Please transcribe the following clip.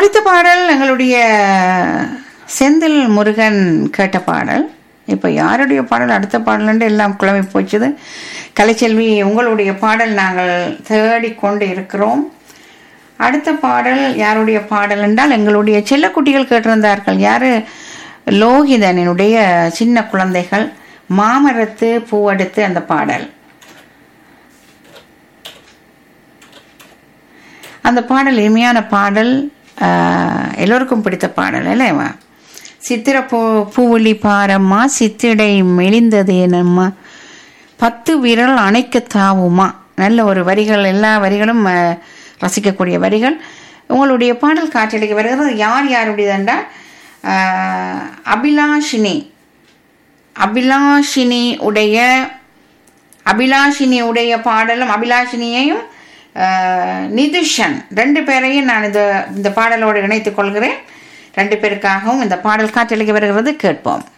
அடுத்த பாடல் எங்களுடைய செந்தில் முருகன் கேட்ட பாடல் இப்போ யாருடைய பாடல் அடுத்த பாடல்ண்டு எல்லாம் குழம்பி போச்சுது கலைச்செல்வி உங்களுடைய பாடல் நாங்கள் தேடிக்கொண்டு இருக்கிறோம் அடுத்த பாடல் யாருடைய பாடல் என்றால் எங்களுடைய செல்லக்குட்டிகள் கேட்டிருந்தார்கள் யாரு லோகிதனுடைய சின்ன குழந்தைகள் மாமரத்து பூவெடுத்து அந்த பாடல் அந்த பாடல் இனிமையான பாடல் ஆஹ், எல்லோருக்கும் பிடித்த பாடல் இல்லைவா சித்திர பூ பூவொளி பாரம்மா சித்திடை மெலிந்தது என்னம்மா பத்து விரல் அணைக்க தாவுமா நல்ல ஒரு வரிகள் எல்லா வரிகளும் ஆஹ், ரசிக்கக்கூடிய வரிகள் உங்களுடைய பாடல் காற்றடிக்க வருகிறது யார் யாருடையது என்றால் ஆஹ், அபிலாஷினி அபிலாஷினி உடைய அபிலாஷினி உடைய பாடலும் அபிலாஷினியையும் ஆஹ், நிதுஷன் ரெண்டு பேரையும் நான் இந்த இந்த பாடலோடு இணைத்துக் கொள்கிறேன் ரெண்டு பேருக்காகவும் இந்த பாடல் காற்றளிக்க வருகிறது கேட்போம்